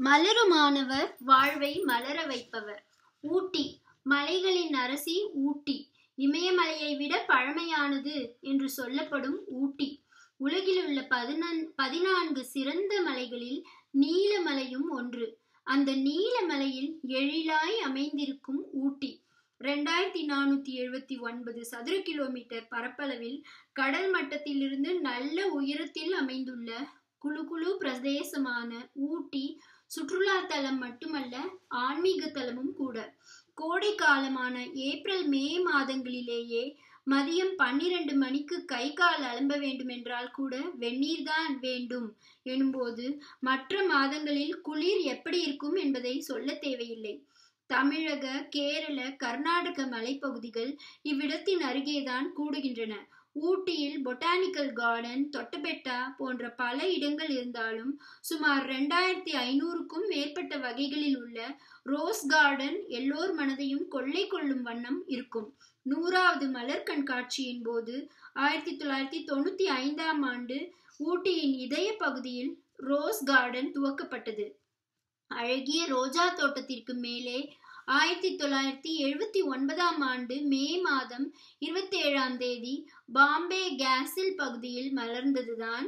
மலருமானவர் வாழ்வை மலர வைப்பவர் ஊட்டி மலைகளின் அரசி ஊட்டி இமயமலையை விட பழமையானது என்று சொல்லப்படும் ஊட்டி உலகிலுள்ள பதினன் பதினான்கு சிறந்த மலைகளில் நீலமலையும் ஒன்று அந்த நீலமலையில் எழிலாய் அமைந்திருக்கும் ஊட்டி ரெண்டாயிரத்தி நானூத்தி எழுபத்தி ஒன்பது சதுர கிலோமீட்டர் பரப்பளவில் கடல் மட்டத்திலிருந்து நல்ல உயரத்தில் அமைந்துள்ள குழு குழு பிரதேசமான ஊட்டி சுற்றுலா தலம் மட்டுமல்ல ஆன்மீக தலமும் கூட கோடை காலமான ஏப்ரல் மே மாதங்களிலேயே மதியம் பன்னிரண்டு மணிக்கு கை கால் அலம்ப வேண்டுமென்றால் கூட வெந்நீர் தான் வேண்டும் எனும்போது மற்ற மாதங்களில் குளிர் எப்படி இருக்கும் என்பதை சொல்ல தேவையில்லை தமிழக கேரள கர்நாடக மலைப்பகுதிகள் இவ்விடத்தின் அருகேதான் கூடுகின்றன ஊட்டியில் பொட்டானிக்கல் கார்டன் தொட்டபெட்டா போன்ற பல இடங்கள் இருந்தாலும் சுமார் ரெண்டாயிரத்தி ஐநூறுக்கும் மேற்பட்ட வகைகளில் உள்ள ரோஸ் கார்டன் எல்லோர் மனதையும் கொள்ளை கொள்ளும் வண்ணம் இருக்கும் நூறாவது மலர் கண்காட்சியின் போது ஆயிரத்தி தொள்ளாயிரத்தி தொண்ணூத்தி ஐந்தாம் ஆண்டு ஊட்டியின் இதய பகுதியில் ரோஸ் கார்டன் துவக்கப்பட்டது அழகிய ரோஜா தோட்டத்திற்கு மேலே ஆயிரத்தி தொள்ளாயிரத்தி எழுபத்தி ஒன்பதாம் ஆண்டு மே மாதம் இருபத்தி ஏழாம் தேதி பாம்பே கேசில் பகுதியில் மலர்ந்ததுதான்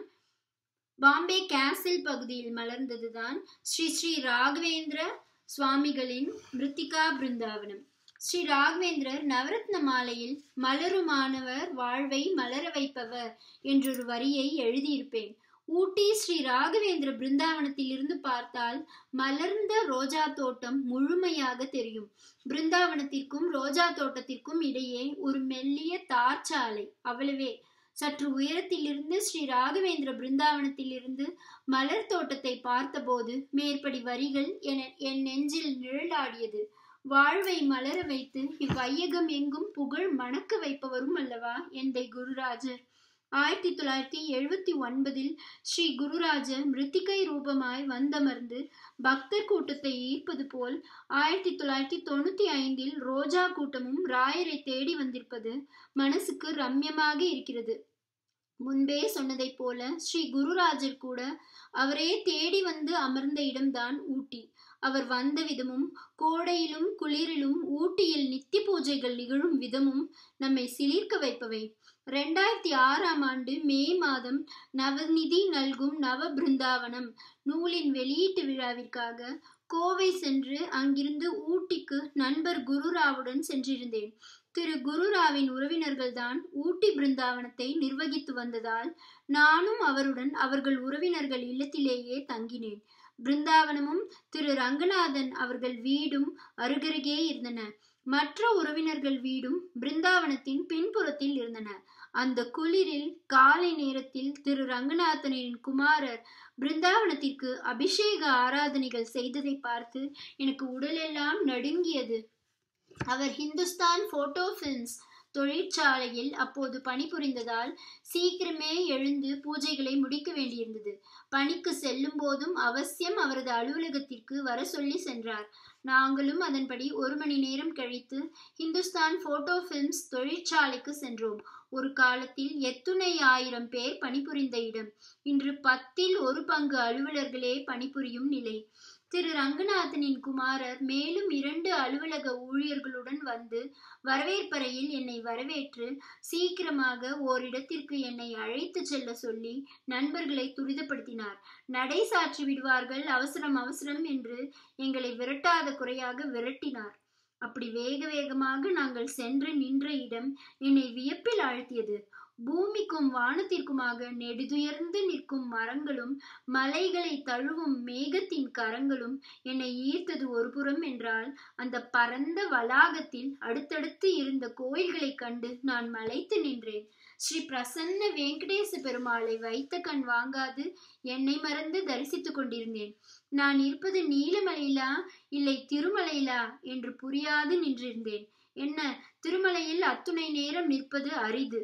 பாம்பே கேசில் பகுதியில் மலர்ந்ததுதான் ஸ்ரீ ஸ்ரீ ராகவேந்திர சுவாமிகளின் மிருத்திகா பிருந்தாவனம் ஸ்ரீ ராகவேந்திரர் நவரத்ன மாலையில் மலருமானவர் வாழ்வை மலர வைப்பவர் என்றொரு வரியை எழுதியிருப்பேன் ஊட்டி ஸ்ரீ ராகவேந்திர பிருந்தாவனத்தில் இருந்து பார்த்தால் மலர்ந்த ரோஜா தோட்டம் முழுமையாக தெரியும் பிருந்தாவனத்திற்கும் ரோஜா தோட்டத்திற்கும் இடையே ஒரு மெல்லிய தார் சாலை அவ்வளவே சற்று உயரத்திலிருந்து ஸ்ரீ ராகவேந்திர பிருந்தாவனத்திலிருந்து மலர் தோட்டத்தை பார்த்தபோது மேற்படி வரிகள் என என் நெஞ்சில் நிழலாடியது வாழ்வை மலர வைத்து இவ்வையகம் எங்கும் புகழ் மணக்க வைப்பவரும் அல்லவா எந்தை குருராஜர் ஆயிரத்தி தொள்ளாயிரத்தி எழுபத்தி ஒன்பதில் ஸ்ரீ குருராஜர் மிருத்திகை ரூபமாய் வந்தமர்ந்து பக்தர் கூட்டத்தை ஈர்ப்பது போல் ஆயிரத்தி தொள்ளாயிரத்தி தொண்ணூத்தி ஐந்தில் ரோஜா கூட்டமும் ராயரை தேடி வந்திருப்பது மனசுக்கு ரம்யமாக இருக்கிறது முன்பே சொன்னதைப் போல ஸ்ரீ குருராஜர் கூட அவரே தேடி வந்து அமர்ந்த இடம்தான் ஊட்டி அவர் வந்த விதமும் கோடையிலும் குளிரிலும் ஊட்டியில் நித்திய பூஜைகள் நிகழும் விதமும் நம்மை சிலிர்க்க வைப்பவை ரெண்டாயிரத்தி ஆறாம் ஆண்டு மே மாதம் நவநிதி நல்கும் நவ பிருந்தாவனம் நூலின் வெளியீட்டு விழாவிற்காக கோவை சென்று அங்கிருந்து ஊட்டிக்கு நண்பர் குருராவுடன் சென்றிருந்தேன் திரு குருராவின் உறவினர்கள்தான் ஊட்டி பிருந்தாவனத்தை நிர்வகித்து வந்ததால் நானும் அவருடன் அவர்கள் உறவினர்கள் இல்லத்திலேயே தங்கினேன் பிருந்தாவனமும் திரு ரங்கநாதன் அவர்கள் வீடும் அருகருகே இருந்தன மற்ற உறவினர்கள் வீடும் பிருந்தாவனத்தின் பின்புறத்தில் இருந்தன அந்த குளிரில் காலை நேரத்தில் திரு ரங்கநாதனின் குமாரர் பிருந்தாவனத்திற்கு அபிஷேக ஆராதனைகள் செய்ததை பார்த்து எனக்கு உடலெல்லாம் நடுங்கியது அவர் ஹிந்துஸ்தான் போட்டோ பிலிம்ஸ் தொழிற்சாலையில் அப்போது பணிபுரிந்ததால் சீக்கிரமே எழுந்து பூஜைகளை முடிக்க வேண்டியிருந்தது பணிக்கு செல்லும் போதும் அவசியம் அவரது அலுவலகத்திற்கு வர சொல்லி சென்றார் நாங்களும் அதன்படி ஒரு மணி நேரம் கழித்து ஹிந்துஸ்தான் போட்டோ பிலிம்ஸ் தொழிற்சாலைக்கு சென்றோம் ஒரு காலத்தில் எத்துணை ஆயிரம் பேர் பணிபுரிந்த இடம் இன்று பத்தில் ஒரு பங்கு அலுவலர்களே பணிபுரியும் நிலை திரு ரங்கநாதனின் குமாரர் மேலும் இரண்டு அலுவலக ஊழியர்களுடன் வந்து வரவேற்பறையில் என்னை வரவேற்று சீக்கிரமாக ஓரிடத்திற்கு என்னை அழைத்து செல்ல சொல்லி நண்பர்களை துரிதப்படுத்தினார் நடை சாற்றி விடுவார்கள் அவசரம் அவசரம் என்று எங்களை விரட்டாத குறையாக விரட்டினார் அப்படி வேக வேகமாக நாங்கள் சென்று நின்ற இடம் என்னை வியப்பில் ஆழ்த்தியது பூமிக்கும் வானத்திற்குமாக நெடுதுயர்ந்து நிற்கும் மரங்களும் மலைகளை தழுவும் மேகத்தின் கரங்களும் என்னை ஈர்த்தது ஒரு புறம் என்றால் அந்த பரந்த வளாகத்தில் அடுத்தடுத்து இருந்த கோயில்களை கண்டு நான் மலைத்து நின்றேன் ஸ்ரீ பிரசன்ன வெங்கடேச பெருமாளை வைத்த கண் வாங்காது என்னை மறந்து தரிசித்துக் கொண்டிருந்தேன் நான் இருப்பது நீலமலையிலா இல்லை திருமலையிலா என்று புரியாது நின்றிருந்தேன் என்ன திருமலையில் அத்துணை நேரம் நிற்பது அரிது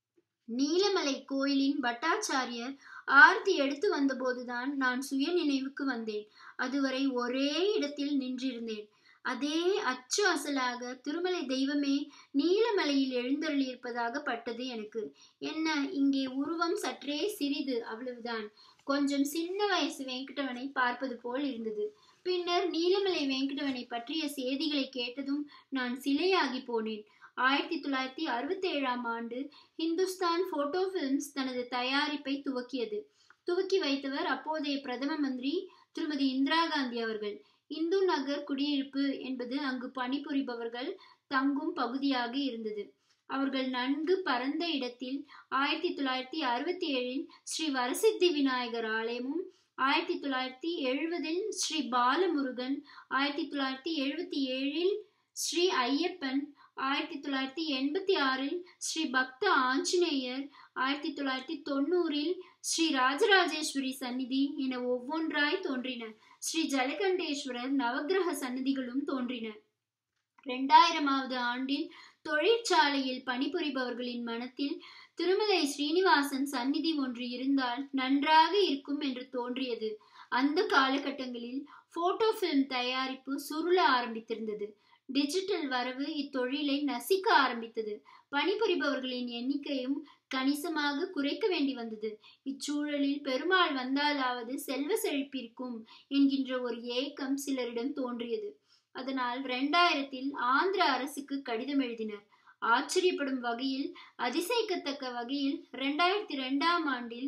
நீலமலை கோயிலின் பட்டாச்சாரியர் ஆர்த்தி எடுத்து வந்தபோதுதான் நான் சுய நினைவுக்கு வந்தேன் அதுவரை ஒரே இடத்தில் நின்றிருந்தேன் அதே அச்சு அசலாக திருமலை தெய்வமே நீலமலையில் எழுந்தருளியிருப்பதாக பட்டது எனக்கு என்ன இங்கே உருவம் சற்றே சிறிது அவ்வளவுதான் கொஞ்சம் சின்ன வயசு வெங்கடவனை பார்ப்பது போல் இருந்தது பின்னர் நீலமலை வெங்கடவனை பற்றிய செய்திகளை கேட்டதும் நான் சிலையாகி போனேன் ஆயிரத்தி தொள்ளாயிரத்தி அறுபத்தி ஏழாம் ஆண்டு ஹிந்துஸ்தான் போட்டோ பிலிம்ஸ் தனது தயாரிப்பை துவக்கியது துவக்கி வைத்தவர் அப்போதைய பிரதம மந்திரி திருமதி இந்திரா காந்தி அவர்கள் இந்து நகர் குடியிருப்பு என்பது அங்கு பணிபுரிபவர்கள் தங்கும் பகுதியாக இருந்தது அவர்கள் நன்கு பரந்த இடத்தில் ஆயிரத்தி தொள்ளாயிரத்தி அறுபத்தி ஏழில் ஸ்ரீ வரசித்தி விநாயகர் ஆலயமும் ஆயிரத்தி தொள்ளாயிரத்தி எழுபதில் ஸ்ரீ பாலமுருகன் ஆயிரத்தி தொள்ளாயிரத்தி எழுபத்தி ஏழில் ஸ்ரீ ஐயப்பன் ஆயிரத்தி தொள்ளாயிரத்தி எண்பத்தி ஆறில் ஸ்ரீ பக்த ஆஞ்சநேயர் ஆயிரத்தி தொள்ளாயிரத்தி தொண்ணூறில் ஸ்ரீ ராஜராஜேஸ்வரி சந்நிதி என ஒவ்வொன்றாய் தோன்றின ஸ்ரீ ஜலகண்டேஸ்வரர் நவகிரக சன்னதிகளும் தோன்றின இரண்டாயிரமாவது ஆண்டில் தொழிற்சாலையில் பணிபுரிபவர்களின் மனத்தில் திருமலை ஸ்ரீனிவாசன் சந்நிதி ஒன்று இருந்தால் நன்றாக இருக்கும் என்று தோன்றியது அந்த காலகட்டங்களில் போட்டோ பிலிம் தயாரிப்பு சுருள ஆரம்பித்திருந்தது டிஜிட்டல் வரவு இத்தொழிலை நசிக்க ஆரம்பித்தது பணிபுரிபவர்களின் எண்ணிக்கையும் கணிசமாக குறைக்க வேண்டி வந்தது இச்சூழலில் பெருமாள் வந்தாலாவது செல்வ செழிப்பிருக்கும் என்கின்ற ஒரு ஏக்கம் சிலரிடம் தோன்றியது அதனால் இரண்டாயிரத்தில் ஆந்திர அரசுக்கு கடிதம் எழுதினர் ஆச்சரியப்படும் வகையில் அதிசயிக்கத்தக்க வகையில் இரண்டாயிரத்தி ரெண்டாம் ஆண்டில்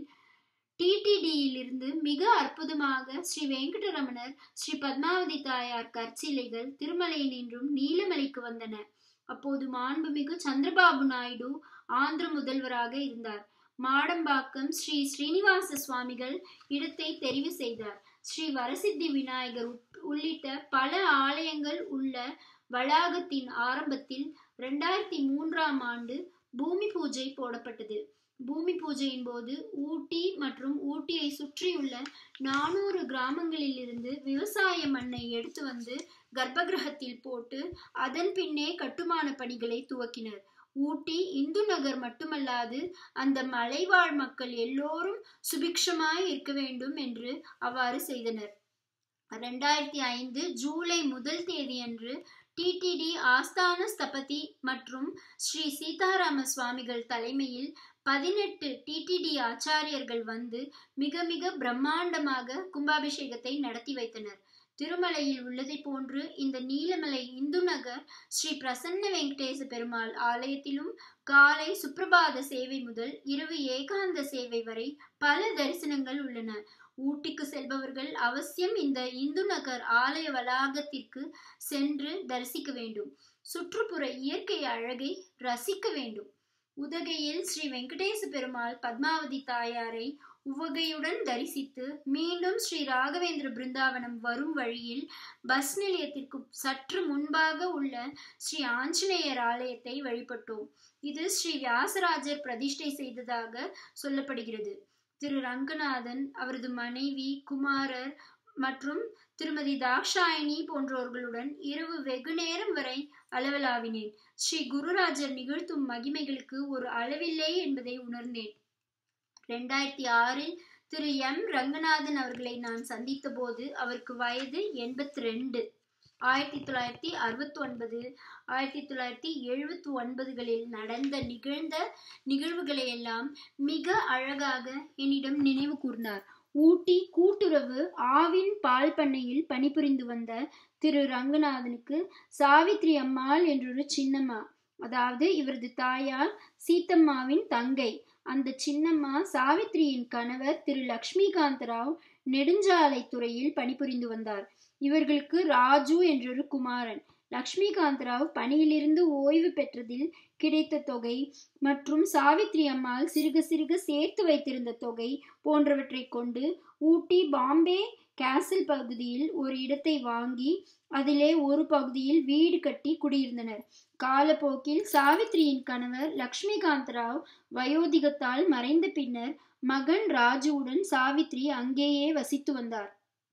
டிடிடியில் இருந்து மிக அற்புதமாக ஸ்ரீ வெங்கடரமணர் ஸ்ரீ பத்மாவதி தாயார் கற்சிலைகள் திருமலையினின்றும் நீலமலைக்கு வந்தன அப்போது மாண்புமிகு சந்திரபாபு நாயுடு ஆந்திர முதல்வராக இருந்தார் மாடம்பாக்கம் ஸ்ரீ ஸ்ரீனிவாச சுவாமிகள் இடத்தை தெரிவு செய்தார் ஸ்ரீ வரசித்தி விநாயகர் உள்ளிட்ட பல ஆலயங்கள் உள்ள வளாகத்தின் ஆரம்பத்தில் இரண்டாயிரத்தி மூன்றாம் ஆண்டு பூமி பூஜை போடப்பட்டது பூமி பூஜையின் போது ஊட்டி மற்றும் ஊட்டியை சுற்றியுள்ள நானூறு கிராமங்களில் இருந்து விவசாய மண்ணை எடுத்து வந்து கர்ப்பகிரகத்தில் போட்டு அதன் பின்னே கட்டுமான பணிகளை துவக்கினர் ஊட்டி இந்து நகர் மட்டுமல்லாது அந்த மலைவாழ் மக்கள் எல்லோரும் சுபிக்ஷமாய் இருக்க வேண்டும் என்று அவ்வாறு செய்தனர் ரெண்டாயிரத்தி ஐந்து ஜூலை முதல் தேதியன்று டிடிடி ஆஸ்தான ஸ்தபதி மற்றும் ஸ்ரீ சீதாராம சுவாமிகள் தலைமையில் பதினெட்டு டிடிடி ஆச்சாரியர்கள் வந்து மிக மிக பிரம்மாண்டமாக கும்பாபிஷேகத்தை நடத்தி வைத்தனர் திருமலையில் உள்ளதை போன்று இந்த நீலமலை இந்து நகர் ஸ்ரீ பிரசன்ன வெங்கடேச பெருமாள் ஆலயத்திலும் காலை சுப்பிரபாத சேவை முதல் இரவு ஏகாந்த சேவை வரை பல தரிசனங்கள் உள்ளன ஊட்டிக்கு செல்பவர்கள் அவசியம் இந்த இந்து நகர் ஆலய வளாகத்திற்கு சென்று தரிசிக்க வேண்டும் சுற்றுப்புற இயற்கை அழகை ரசிக்க வேண்டும் உதகையில் ஸ்ரீ வெங்கடேச பெருமாள் பத்மாவதி தாயாரை உவகையுடன் தரிசித்து மீண்டும் ஸ்ரீ ராகவேந்திர பிருந்தாவனம் வரும் வழியில் பஸ் நிலையத்திற்கு சற்று முன்பாக உள்ள ஸ்ரீ ஆஞ்சநேயர் ஆலயத்தை வழிபட்டோம் இது ஸ்ரீ வியாசராஜர் பிரதிஷ்டை செய்ததாக சொல்லப்படுகிறது திரு ரங்கநாதன் அவரது மனைவி குமாரர் மற்றும் திருமதி தாக்ஷாயினி போன்றோர்களுடன் இரவு வெகு நேரம் வரை அளவலாவினேன் ஸ்ரீ குருராஜர் நிகழ்த்தும் மகிமைகளுக்கு ஒரு அளவில்லை என்பதை உணர்ந்தேன் ரெண்டாயிரத்தி ஆறில் திரு எம் ரங்கநாதன் அவர்களை நான் சந்தித்த போது அவருக்கு வயது எண்பத்தி ரெண்டு ஆயிரத்தி தொள்ளாயிரத்தி அறுபத்தி ஒன்பது ஆயிரத்தி தொள்ளாயிரத்தி எழுபத்தி ஒன்பதுகளில் நடந்த நிகழ்ந்த நிகழ்வுகளை எல்லாம் மிக அழகாக என்னிடம் நினைவு கூர்ந்தார் ஊட்டி கூட்டுறவு ஆவின் பால் பண்ணையில் பணிபுரிந்து வந்த திரு ரங்கநாதனுக்கு சாவித்ரி அம்மாள் என்றொரு சின்னம்மா அதாவது இவரது தாயார் சீத்தம்மாவின் தங்கை அந்த சின்னம்மா சாவித்ரியின் கணவர் திரு லக்ஷ்மிகாந்த ராவ் நெடுஞ்சாலை துறையில் பணிபுரிந்து வந்தார் இவர்களுக்கு ராஜு என்றொரு குமாரன் லக்ஷ்மிகாந்த் ராவ் பணியிலிருந்து ஓய்வு பெற்றதில் கிடைத்த தொகை மற்றும் சாவித்ரி அம்மாள் சிறுக சிறுக சேர்த்து வைத்திருந்த தொகை போன்றவற்றை கொண்டு ஊட்டி பாம்பே கேசல் பகுதியில் ஒரு இடத்தை வாங்கி அதிலே ஒரு பகுதியில் வீடு கட்டி குடியிருந்தனர் காலப்போக்கில் சாவித்ரியின் கணவர் லக்ஷ்மிகாந்த் ராவ் வயோதிகத்தால் மறைந்த பின்னர் மகன் ராஜுவுடன் சாவித்ரி அங்கேயே வசித்து வந்தார்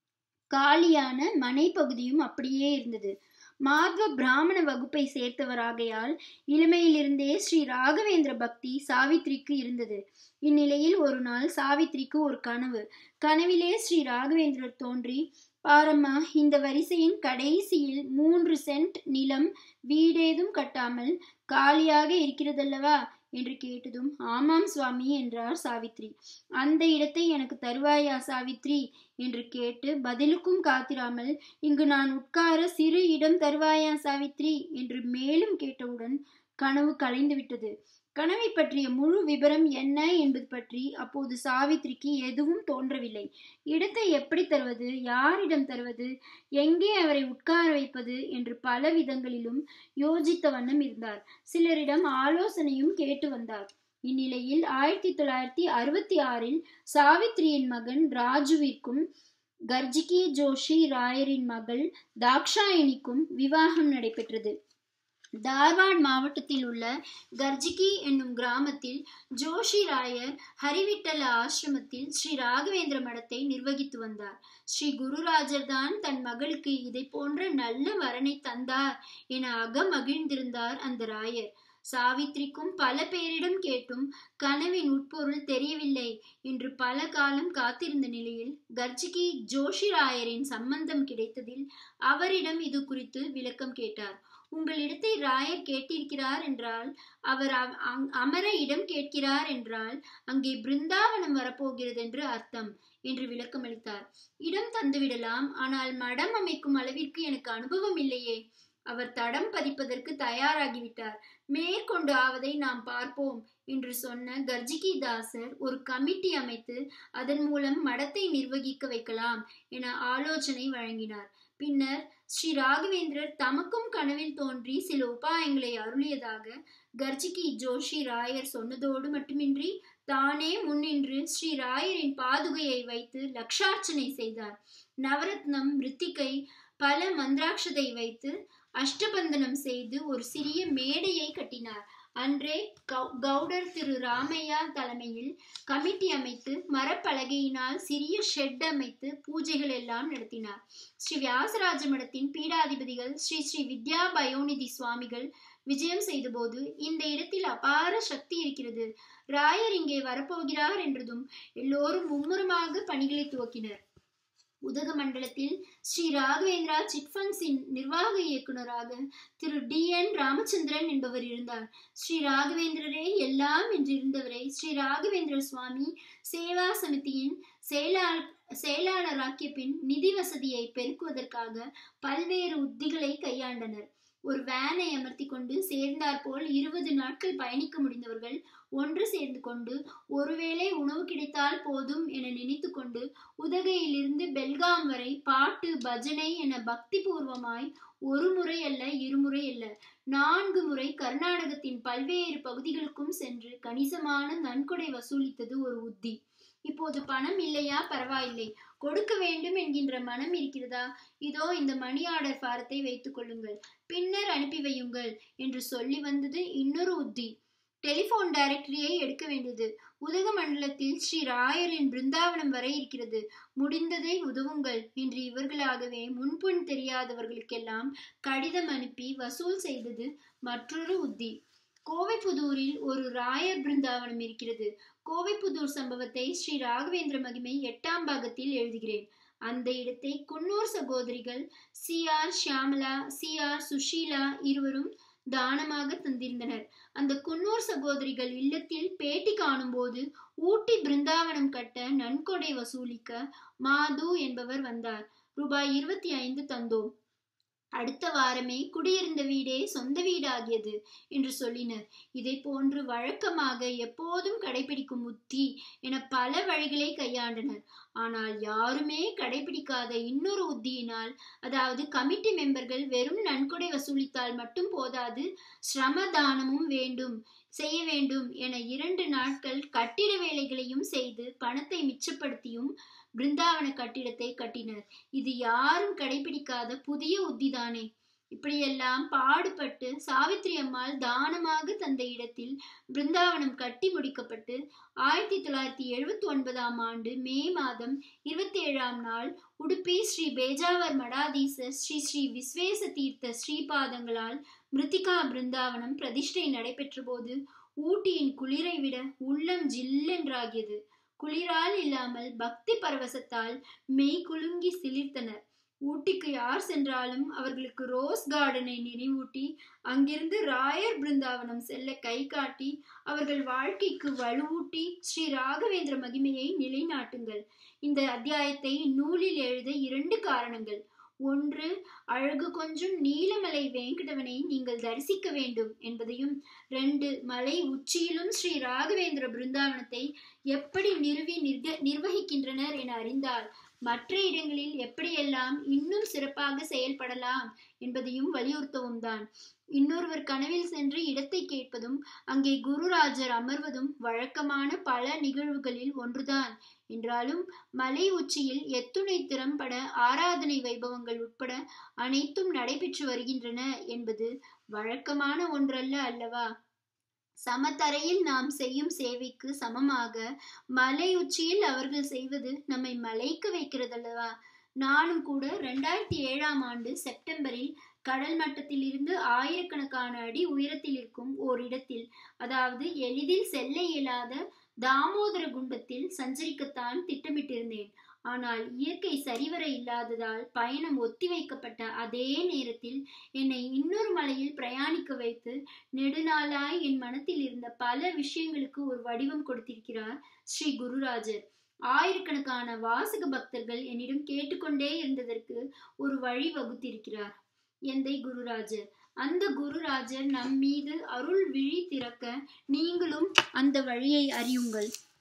காலியான மனை பகுதியும் அப்படியே இருந்தது மாத்வ பிராமண வகுப்பை சேர்த்தவராகையால் இளமையிலிருந்தே ஸ்ரீ ராகவேந்திர பக்தி சாவித்ரிக்கு இருந்தது இந்நிலையில் ஒரு நாள் சாவித்ரிக்கு ஒரு கனவு கனவிலே ஸ்ரீ ராகவேந்திரர் தோன்றி பாரம்மா இந்த வரிசையின் கடைசியில் மூன்று சென்ட் நிலம் வீடேதும் கட்டாமல் காலியாக இருக்கிறதல்லவா என்று கேட்டதும் ஆமாம் சுவாமி என்றார் சாவித்ரி அந்த இடத்தை எனக்கு தருவாயா சாவித்ரி என்று கேட்டு பதிலுக்கும் காத்திராமல் இங்கு நான் உட்கார சிறு இடம் தருவாயா சாவித்ரி என்று மேலும் கேட்டவுடன் கனவு கலைந்து விட்டது கனவை பற்றிய முழு விவரம் என்ன என்பது பற்றி அப்போது சாவித்ரிக்கு எதுவும் தோன்றவில்லை இடத்தை எப்படி தருவது யாரிடம் தருவது எங்கே அவரை உட்கார வைப்பது என்று பல விதங்களிலும் யோசித்த வண்ணம் இருந்தார் சிலரிடம் ஆலோசனையும் கேட்டு வந்தார் இந்நிலையில் ஆயிரத்தி தொள்ளாயிரத்தி அறுபத்தி ஆறில் சாவித்ரியின் மகன் ராஜுவிற்கும் கர்ஜிகி ஜோஷி ராயரின் மகள் தாக்ஷாயினிக்கும் விவாகம் நடைபெற்றது தார்வாட் மாவட்டத்தில் உள்ள கர்ஜிகி என்னும் கிராமத்தில் ஜோஷி ராயர் ஹரிவிட்டல ஆசிரமத்தில் ஸ்ரீ ராகவேந்திர மடத்தை நிர்வகித்து வந்தார் ஸ்ரீ குருராஜர் தான் தன் மகளுக்கு இதை போன்ற நல்ல வரனை தந்தார் என அகமகிழ்ந்திருந்தார் அந்த ராயர் சாவித்ரிக்கும் பல பேரிடம் கேட்டும் கனவின் உட்பொருள் தெரியவில்லை என்று பல காலம் காத்திருந்த நிலையில் கர்ஜிகி ஜோஷி ராயரின் சம்பந்தம் கிடைத்ததில் அவரிடம் இது குறித்து விளக்கம் கேட்டார் உங்களிடத்தை ராயர் கேட்டிருக்கிறார் என்றால் அவர் அமர இடம் கேட்கிறார் என்றால் அங்கே பிருந்தாவனம் வரப்போகிறது என்று அர்த்தம் என்று விளக்கமளித்தார் இடம் தந்துவிடலாம் ஆனால் மடம் அமைக்கும் அளவிற்கு எனக்கு அனுபவம் இல்லையே அவர் தடம் பதிப்பதற்கு தயாராகிவிட்டார் மேற்கொண்டு ஆவதை நாம் பார்ப்போம் என்று சொன்ன கர்ஜிகி தாசர் ஒரு கமிட்டி அமைத்து அதன் மூலம் மடத்தை நிர்வகிக்க வைக்கலாம் என ஆலோசனை வழங்கினார் பின்னர் ஸ்ரீ ராகவேந்திரர் தமக்கும் கனவில் தோன்றி சில உபாயங்களை அருளியதாக கர்ஜிகி ஜோஷி ராயர் சொன்னதோடு மட்டுமின்றி தானே முன்னின்று ஸ்ரீ ராயரின் பாதுகையை வைத்து லக்ஷார்ச்சனை செய்தார் நவரத்னம் ரித்திகை பல மந்திராட்சதை வைத்து அஷ்டபந்தனம் செய்து ஒரு சிறிய மேடையை கட்டினார் அன்றே கவுடர் திரு ராமையா தலைமையில் கமிட்டி அமைத்து மரப்பலகையினால் சிறிய ஷெட் அமைத்து பூஜைகள் எல்லாம் நடத்தினார் ஸ்ரீ வியாசராஜ மடத்தின் பீடாதிபதிகள் ஸ்ரீ ஸ்ரீ வித்யா பயோநிதி சுவாமிகள் விஜயம் செய்தபோது இந்த இடத்தில் அபார சக்தி இருக்கிறது ராயர் இங்கே வரப்போகிறார் என்றதும் எல்லோரும் மும்முரமாக பணிகளை துவக்கினர் உதகமண்டலத்தில் ஸ்ரீ ராகவேந்திரா சிட்ஃபண்ட்ஸின் நிர்வாக இயக்குநராக திரு டி என் ராமச்சந்திரன் என்பவர் இருந்தார் ஸ்ரீ ராகவேந்திரரே எல்லாம் என்றிருந்தவரை ஸ்ரீ ராகவேந்திர சுவாமி சேவா சமிதியின் செயலாளர் செயலாளராக்கிய பின் நிதி வசதியை பெருக்குவதற்காக பல்வேறு உத்திகளை கையாண்டனர் ஒரு வேனை அமர்த்தி கொண்டு சேர்ந்தாற்போல் இருபது நாட்கள் பயணிக்க முடிந்தவர்கள் ஒன்று சேர்ந்து கொண்டு ஒருவேளை உணவு கிடைத்தால் போதும் என நினைத்து கொண்டு உதகையிலிருந்து பெல்காம் வரை பாட்டு பஜனை என பக்தி பூர்வமாய் ஒரு முறை அல்ல இருமுறை அல்ல நான்கு முறை கர்நாடகத்தின் பல்வேறு பகுதிகளுக்கும் சென்று கணிசமான நன்கொடை வசூலித்தது ஒரு உத்தி இப்போது பணம் இல்லையா பரவாயில்லை கொடுக்க வேண்டும் என்கின்ற மனம் இருக்கிறதா இதோ இந்த மணி ஆர்டர் ஃபாரத்தை வைத்துக் கொள்ளுங்கள் பின்னர் அனுப்பி வையுங்கள் என்று சொல்லி வந்தது இன்னொரு உத்தி டெலிபோன் டைரக்டரியை எடுக்க வேண்டியது உதகமண்டலத்தில் ஸ்ரீ ராயரின் பிருந்தாவனம் வரை இருக்கிறது முடிந்ததை உதவுங்கள் என்று இவர்களாகவே முன்புண் தெரியாதவர்களுக்கெல்லாம் கடிதம் அனுப்பி வசூல் செய்தது மற்றொரு உத்தி கோவைப்புதூரில் ஒரு ராயர் பிருந்தாவனம் இருக்கிறது கோவைப்புதூர் சம்பவத்தை ஸ்ரீ ராகவேந்திர மகிமை எட்டாம் பாகத்தில் எழுதுகிறேன் அந்த இடத்தை குன்னூர் சகோதரிகள் C R Shyamala C R Sushila இருவரும் தானமாக தந்திருந்தனர் அந்த குன்னூர் சகோதரிகள் இல்லத்தில் பேட்டி காணும்போது ஊட்டி பிருந்தாவனம் கட்ட நன்கொடை வசூலிக்க மாது என்பவர் வந்தார் ரூபாய் இருபத்தி ஐந்து தந்தோம் அடுத்த வாரமே குடியிருந்த வீடே சொந்த வீடாகியது என்று சொல்லினர் இதை போன்று வழக்கமாக எப்போதும் கடைபிடிக்கும் உத்தி என பல வழிகளை கையாண்டனர் ஆனால் யாருமே கடைபிடிக்காத இன்னொரு உத்தியினால் அதாவது கமிட்டி மெம்பர்கள் வெறும் நன்கொடை வசூலித்தால் மட்டும் போதாது சிரமதானமும் வேண்டும் செய்ய வேண்டும் என இரண்டு நாட்கள் கட்டிட வேலைகளையும் செய்து பணத்தை மிச்சப்படுத்தியும் பிருந்தாவன கட்டிடத்தை கட்டினர் இது யாரும் கடைபிடிக்காத புதிய உத்திதானே இப்படியெல்லாம் பாடுபட்டு சாவித்ரி அம்மாள் தானமாக தந்த இடத்தில் பிருந்தாவனம் கட்டி முடிக்கப்பட்டு ஆயிரத்தி தொள்ளாயிரத்தி எழுபத்தி ஒன்பதாம் ஆண்டு மே மாதம் இருபத்தி ஏழாம் நாள் உடுப்பி ஸ்ரீ பேஜாவர் மடாதீசர் ஸ்ரீ ஸ்ரீ விஸ்வேச தீர்த்த ஸ்ரீபாதங்களால் மிருத்திகா பிருந்தாவனம் பிரதிஷ்டை நடைபெற்ற போது ஊட்டியின் குளிரை விட உள்ளம் ஜில்லென்றாகியது குளிரால் இல்லாமல் பக்தி பரவசத்தால் மெய் குலுங்கி சிலிர்த்தனர் ஊட்டிக்கு யார் சென்றாலும் அவர்களுக்கு ரோஸ் கார்டனை நினைவூட்டி அங்கிருந்து ராயர் பிருந்தாவனம் செல்ல கை காட்டி அவர்கள் வாழ்க்கைக்கு வலுவூட்டி ஸ்ரீ ராகவேந்திர மகிமையை நிலைநாட்டுங்கள் இந்த அத்தியாயத்தை நூலில் எழுத இரண்டு காரணங்கள் ஒன்று அழகு கொஞ்சம் நீலமலை வேங்கடவனை நீங்கள் தரிசிக்க வேண்டும் என்பதையும் ரெண்டு மலை உச்சியிலும் ஸ்ரீ ராகவேந்திர பிருந்தாவனத்தை எப்படி நிறுவி நிர்க நிர்வகிக்கின்றனர் என அறிந்தால் மற்ற இடங்களில் எப்படியெல்லாம் இன்னும் சிறப்பாக செயல்படலாம் என்பதையும் வலியுறுத்தவும் தான் இன்னொருவர் கனவில் சென்று இடத்தை கேட்பதும் அங்கே குருராஜர் அமர்வதும் வழக்கமான பல நிகழ்வுகளில் ஒன்றுதான் என்றாலும் மலை உச்சியில் எத்துணை திறம்பட ஆராதனை வைபவங்கள் உட்பட அனைத்தும் நடைபெற்று வருகின்றன என்பது வழக்கமான ஒன்றல்ல அல்லவா சமதரையில் நாம் செய்யும் சேவைக்கு சமமாக மலை உச்சியில் அவர்கள் செய்வது நம்மை மலைக்க வைக்கிறதல்லவா நானும் கூட ரெண்டாயிரத்தி ஏழாம் ஆண்டு செப்டம்பரில் கடல் மட்டத்தில் இருந்து ஆயிரக்கணக்கான அடி உயரத்தில் இருக்கும் ஓரிடத்தில் அதாவது எளிதில் செல்ல இயலாத தாமோதர குண்டத்தில் சஞ்சரிக்கத்தான் திட்டமிட்டிருந்தேன் ஆனால் இயற்கை சரிவர இல்லாததால் பயணம் ஒத்திவைக்கப்பட்ட அதே நேரத்தில் என்னை இன்னொரு மலையில் பிரயாணிக்க வைத்து நெடுநாளாய் என் மனத்தில் இருந்த பல விஷயங்களுக்கு ஒரு வடிவம் கொடுத்திருக்கிறார் ஸ்ரீ குருராஜர் ஆயிரக்கணக்கான வாசக பக்தர்கள் என்னிடம் கேட்டுக்கொண்டே இருந்ததற்கு ஒரு வழி வகுத்திருக்கிறார் எந்தை குருராஜர் அந்த குருராஜர் நம் மீது அருள் விழி திறக்க நீங்களும் அந்த வழியை அறியுங்கள்